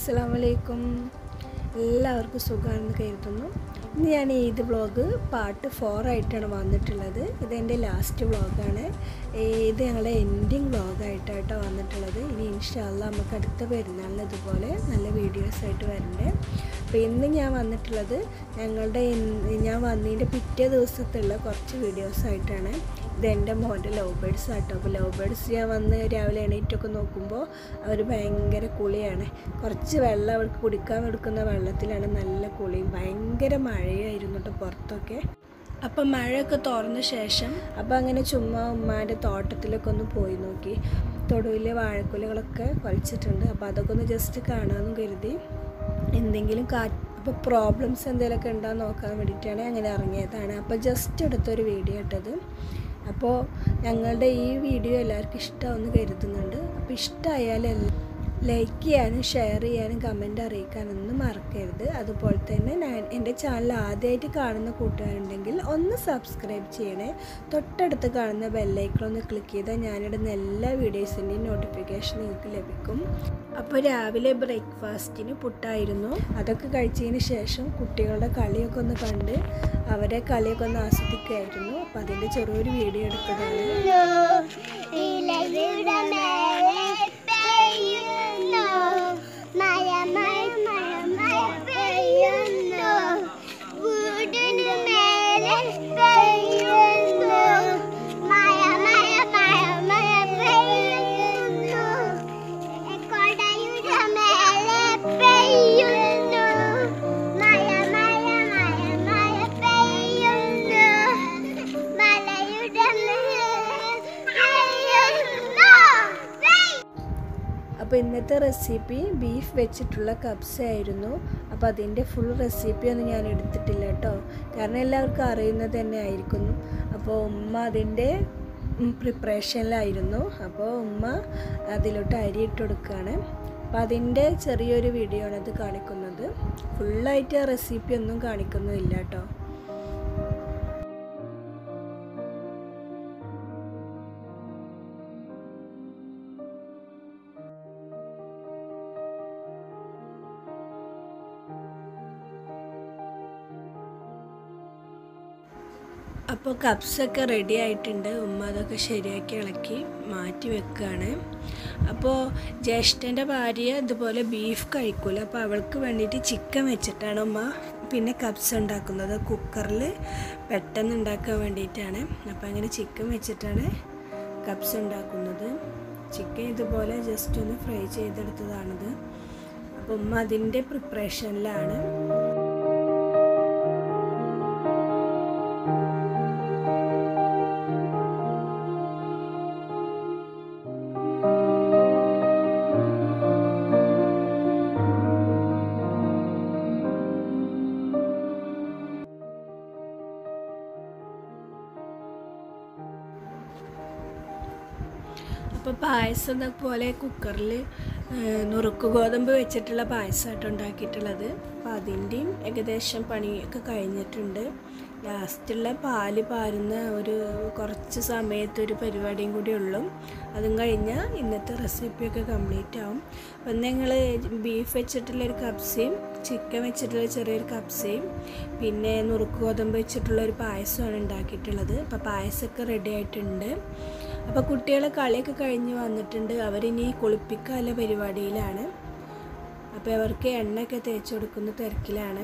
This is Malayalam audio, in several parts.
അസ്സാം വലൈക്കും എല്ലാവർക്കും സുഖമാണെന്ന് കരുതുന്നു ഇന്ന് ഞാൻ ഈദ് വ്ളോഗ് പാർട്ട് ഫോർ ആയിട്ടാണ് വന്നിട്ടുള്ളത് ഇതെൻ്റെ ലാസ്റ്റ് വ്ളോഗാണ് ഇത് ഞങ്ങളുടെ എൻഡിങ് വ്ളോഗായിട്ടാട്ടോ വന്നിട്ടുള്ളത് ഇനി ഇൻഷാല്ല നമുക്ക് അടുത്ത പെരുന്നാളിന് ഇതുപോലെ നല്ല വീഡിയോസ് ആയിട്ട് വരണ്ടേ അപ്പോൾ ഇന്ന് ഞാൻ വന്നിട്ടുള്ളത് ഞങ്ങളുടെ ഇന്ന് ഞാൻ വന്നതിൻ്റെ പിറ്റേ ദിവസത്തുള്ള കുറച്ച് വീഡിയോസ് ആയിട്ടാണ് ഇതെൻ്റെ മോൻ്റെ ലവ് ബേഡ്സ് ആട്ടോ അപ്പോൾ ലവ് ബേഡ്സ് ഞാൻ വന്ന് രാവിലെ എണീറ്റൊക്കെ നോക്കുമ്പോൾ അവർ ഭയങ്കര കുളിയാണ് കുറച്ച് വെള്ളം അവർക്ക് കുടിക്കാൻ എടുക്കുന്ന വെള്ളത്തിലാണ് നല്ല കുളിയും ഭയങ്കര മഴയായിരുന്നു കേട്ടോ പുറത്തൊക്കെ അപ്പം മഴയൊക്കെ തുറന്ന ശേഷം അപ്പം അങ്ങനെ ചുമ്മാ ഉമ്മാൻ്റെ തോട്ടത്തിലൊക്കെ ഒന്ന് പോയി നോക്കി തൊടുവിലെ വാഴക്കുലകളൊക്കെ കുലച്ചിട്ടുണ്ട് അപ്പോൾ അതൊക്കെ ഒന്ന് ജസ്റ്റ് കാണാമെന്ന് കരുതി എന്തെങ്കിലും കാ അപ്പോൾ പ്രോബ്ലംസ് എന്തെങ്കിലുമൊക്കെ ഉണ്ടോയെന്ന് നോക്കാൻ വേണ്ടിയിട്ടാണ് അങ്ങനെ ഇറങ്ങിയതാണ് അപ്പോൾ ജസ്റ്റ് എടുത്തൊരു വീഡിയോ ഇട്ടത് അപ്പോൾ ഞങ്ങളുടെ ഈ വീഡിയോ എല്ലാവർക്കും ഇഷ്ടമാണെന്ന് കരുതുന്നുണ്ട് അപ്പോൾ ഇഷ്ടമായാൽ ലൈക്ക് ചെയ്യാനും ഷെയർ ചെയ്യാനും കമൻറ്റ് അറിയിക്കാനൊന്നും മറക്കരുത് അതുപോലെ തന്നെ ഞാൻ എൻ്റെ ചാനൽ ആദ്യമായിട്ട് കാണുന്ന കൂട്ടുകാരുണ്ടെങ്കിൽ ഒന്ന് സബ്സ്ക്രൈബ് ചെയ്യണേ തൊട്ടടുത്ത് കാണുന്ന ബെല്ലൈക്കൺ ഒന്ന് ക്ലിക്ക് ചെയ്താൽ ഞാനിടുന്ന എല്ലാ വീഡിയോസിൻ്റെയും നോട്ടിഫിക്കേഷൻ നിങ്ങൾക്ക് ലഭിക്കും അപ്പോൾ രാവിലെ ബ്രേക്ക്ഫാസ്റ്റിന് പുട്ടായിരുന്നു അതൊക്കെ കഴിച്ചതിന് ശേഷം കുട്ടികളുടെ കളിയൊക്കെ ഒന്ന് കണ്ട് അവരെ കളിയൊക്കെ ഒന്ന് ആസ്വദിക്കുകയായിരുന്നു അപ്പോൾ അതിൻ്റെ ചെറിയൊരു വീഡിയോ എടുത്തതാണ് മഴ മഴ മഴ മഴ പെയ്യുന്നു വീടിന് മേലെ പെയ്യുന്നു മഴ മഴ മഴ മഴ പെയ്യുന്നു കൊടയുടെ മേലെ പെയ്യുന്നു മഴ മഴ മഴ മഴ പെയ്യുന്നു മലയുടെ മേലെ പെയ്യുന്നു അപ്പോൾ ഇന്നത്തെ റെസിപ്പി ബീഫ് വെച്ചിട്ടുള്ള കബ്സ ആയിരുന്നു അപ്പോൾ അതിൻ്റെ ഫുൾ റെസിപ്പി ഒന്നും ഞാൻ എടുത്തിട്ടില്ല കേട്ടോ കാരണം എല്ലാവർക്കും അറിയുന്നത് തന്നെ ആയിരിക്കുന്നു അപ്പോൾ ഉമ്മ അതിൻ്റെ പ്രിപ്പറേഷനിലായിരുന്നു അപ്പോൾ ഉമ്മ അതിലോട്ട് അരി ഇട്ട് കൊടുക്കുകയാണ് അപ്പോൾ അതിൻ്റെ ചെറിയൊരു വീഡിയോ ആണ് ഇത് കാണിക്കുന്നത് ഫുള്ളായിട്ട് റെസിപ്പി ഒന്നും കാണിക്കുന്നില്ല കേട്ടോ അപ്പോൾ കപ്സൊക്കെ റെഡി ആയിട്ടുണ്ട് ഉമ്മ അതൊക്കെ ശരിയാക്കി ഇളക്കി മാറ്റി വെക്കുകയാണ് അപ്പോൾ ജ്യേഷ്ഠൻ്റെ ഭാര്യ ഇതുപോലെ ബീഫ് കഴിക്കൂല അപ്പോൾ അവൾക്ക് വേണ്ടിയിട്ട് ചിക്കൻ വെച്ചിട്ടാണ് ഉമ്മ പിന്നെ കപ്സ് ഉണ്ടാക്കുന്നത് കുക്കറിൽ പെട്ടെന്ന് ഉണ്ടാക്കാൻ വേണ്ടിയിട്ടാണ് അപ്പോൾ അങ്ങനെ ചിക്കൻ വെച്ചിട്ടാണ് കപ്സ് ഉണ്ടാക്കുന്നത് ചിക്കൻ ഇതുപോലെ ജസ്റ്റ് ഒന്ന് ഫ്രൈ ചെയ്തെടുത്തതാണിത് അപ്പോൾ ഉമ്മ അതിൻ്റെ പ്രിപ്പറേഷനിലാണ് അപ്പോൾ പായസം പോലെ കുക്കറിൽ നുറുക്ക് ഗോതമ്പ് വെച്ചിട്ടുള്ള പായസമായിട്ട് ഉണ്ടാക്കിയിട്ടുള്ളത് അപ്പോൾ അതിൻ്റെയും ഏകദേശം പണിയൊക്കെ കഴിഞ്ഞിട്ടുണ്ട് ലാസ്റ്റുള്ള പാല് പാരുന്ന ഒരു കുറച്ച് സമയത്ത് ഒരു പരിപാടിയും കൂടി ഉള്ളൂ അതും കഴിഞ്ഞാൽ ഇന്നത്തെ റെസിപ്പിയൊക്കെ കംപ്ലീറ്റ് ആവും അപ്പം ഞങ്ങൾ ബീഫ് വെച്ചിട്ടുള്ള ഒരു കപ്സയും ചിക്കൻ വെച്ചിട്ടുള്ള ചെറിയൊരു കപ്സയും പിന്നെ നുറുക്ക് ഗോതമ്പ് വെച്ചിട്ടുള്ള ഒരു പായസമാണ് ഉണ്ടാക്കിയിട്ടുള്ളത് അപ്പോൾ പായസമൊക്കെ റെഡി ആയിട്ടുണ്ട് അപ്പോൾ കുട്ടികളെ കളിയൊക്കെ കഴിഞ്ഞ് വന്നിട്ടുണ്ട് അവരിനി കുളിപ്പിക്കാനുള്ള പരിപാടിയിലാണ് അപ്പോൾ അവർക്ക് എണ്ണയൊക്കെ തേച്ച് കൊടുക്കുന്ന തിരക്കിലാണ്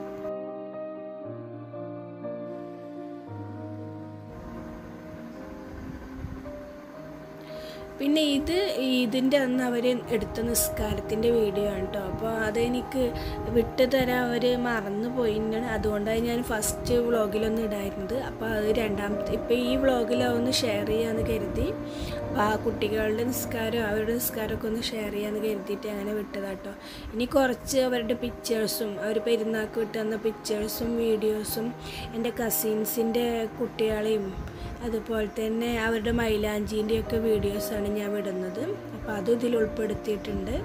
പിന്നെ ഇത് ഇതിൻ്റെ അന്ന് അവർ എടുത്ത നിസ്കാരത്തിൻ്റെ വീഡിയോ ആണ് കേട്ടോ അപ്പോൾ അതെനിക്ക് വിട്ടു തരാൻ അവർ മറന്നു പോയിട്ടാണ് അതുകൊണ്ടാണ് ഞാൻ ഫസ്റ്റ് വ്ളോഗിലൊന്നും ഇടായിരുന്നത് അപ്പോൾ അത് രണ്ടാമത്തെ ഇപ്പോൾ ഈ വ്ളോഗിലൊന്ന് ഷെയർ ചെയ്യാമെന്ന് കരുതി അപ്പോൾ ആ കുട്ടികളുടെ നിസ്കാരം അവരുടെ നിസ്കാരമൊക്കെ ഒന്ന് ഷെയർ ചെയ്യാമെന്ന് കരുതിയിട്ട് അങ്ങനെ വിട്ടതാട്ടോ ഇനി കുറച്ച് അവരുടെ പിക്ചേഴ്സും അവർ പെരുന്നാൾക്ക് വിട്ട് തന്ന പിക്ചേഴ്സും വീഡിയോസും എൻ്റെ കസിൻസിൻ്റെ കുട്ടികളെയും അതുപോലെ തന്നെ അവരുടെ മൈലാഞ്ചീൻ്റെയൊക്കെ വീഡിയോസാണ് ഞാൻ വിടുന്നത് അപ്പോൾ അതും ഇതിൽ ഉൾപ്പെടുത്തിയിട്ടുണ്ട്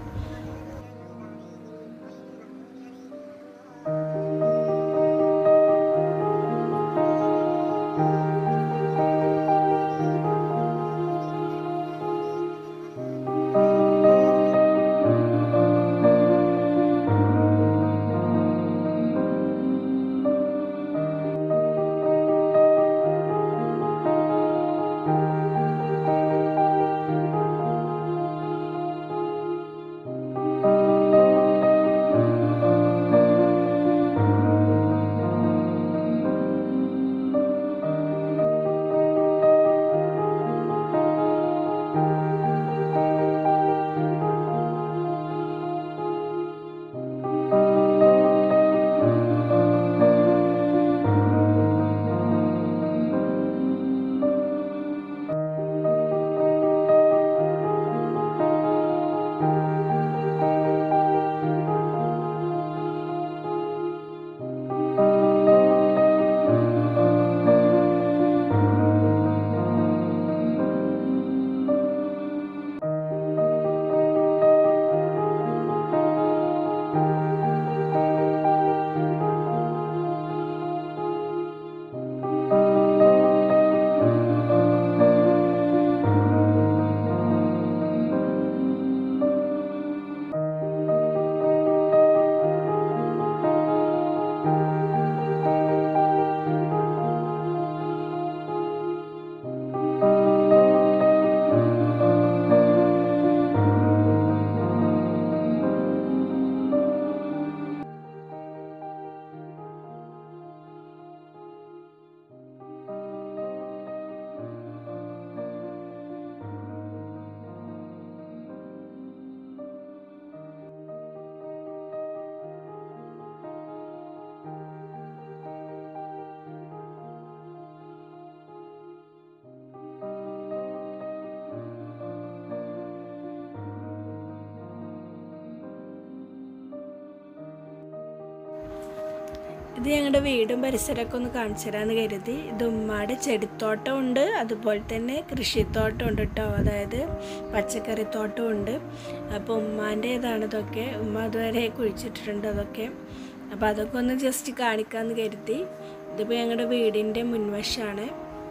ഇത് ഞങ്ങളുടെ വീടും പരിസരമൊക്കെ ഒന്ന് കാണിച്ചു തരാമെന്ന് കരുതി ഇത് ഉമ്മയുടെ ചെടിത്തോട്ടം ഉണ്ട് അതുപോലെ തന്നെ കൃഷിത്തോട്ടം ഉണ്ട് കേട്ടോ അതായത് പച്ചക്കറിത്തോട്ടം ഉണ്ട് അപ്പോൾ ഉമ്മാൻ്റെ ഇതാണ് ഇതൊക്കെ ഉമ്മ അതുവരെ കുഴിച്ചിട്ടിട്ടുണ്ട് അതൊക്കെ അപ്പോൾ അതൊക്കെ ഒന്ന് ജസ്റ്റ് കാണിക്കാമെന്ന് കരുതി ഇതിപ്പോൾ ഞങ്ങളുടെ വീടിൻ്റെ മുൻവശമാണ്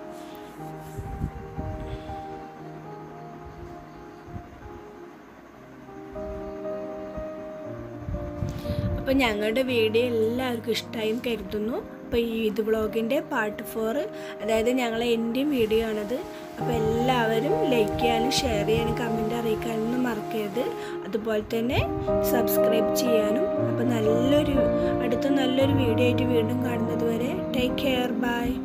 അപ്പോൾ ഞങ്ങളുടെ വീഡിയോ എല്ലാവർക്കും ഇഷ്ടമായി എന്ന് കരുതുന്നു അപ്പോൾ ഈ ഇത് വ്ളോഗിൻ്റെ പാർട്ട് ഫോർ അതായത് ഞങ്ങളെ എൻ്റെയും വീഡിയോ ആണത് അപ്പോൾ എല്ലാവരും ലൈക്ക് ചെയ്യാനും ഷെയർ ചെയ്യാനും കമൻറ്റ് അറിയിക്കാനൊന്നും മറക്കരുത് അതുപോലെ തന്നെ സബ്സ്ക്രൈബ് ചെയ്യാനും അപ്പോൾ നല്ലൊരു അടുത്ത നല്ലൊരു വീഡിയോ ആയിട്ട് വീണ്ടും കാണുന്നത് വരെ ടേക്ക് കെയർ ബൈ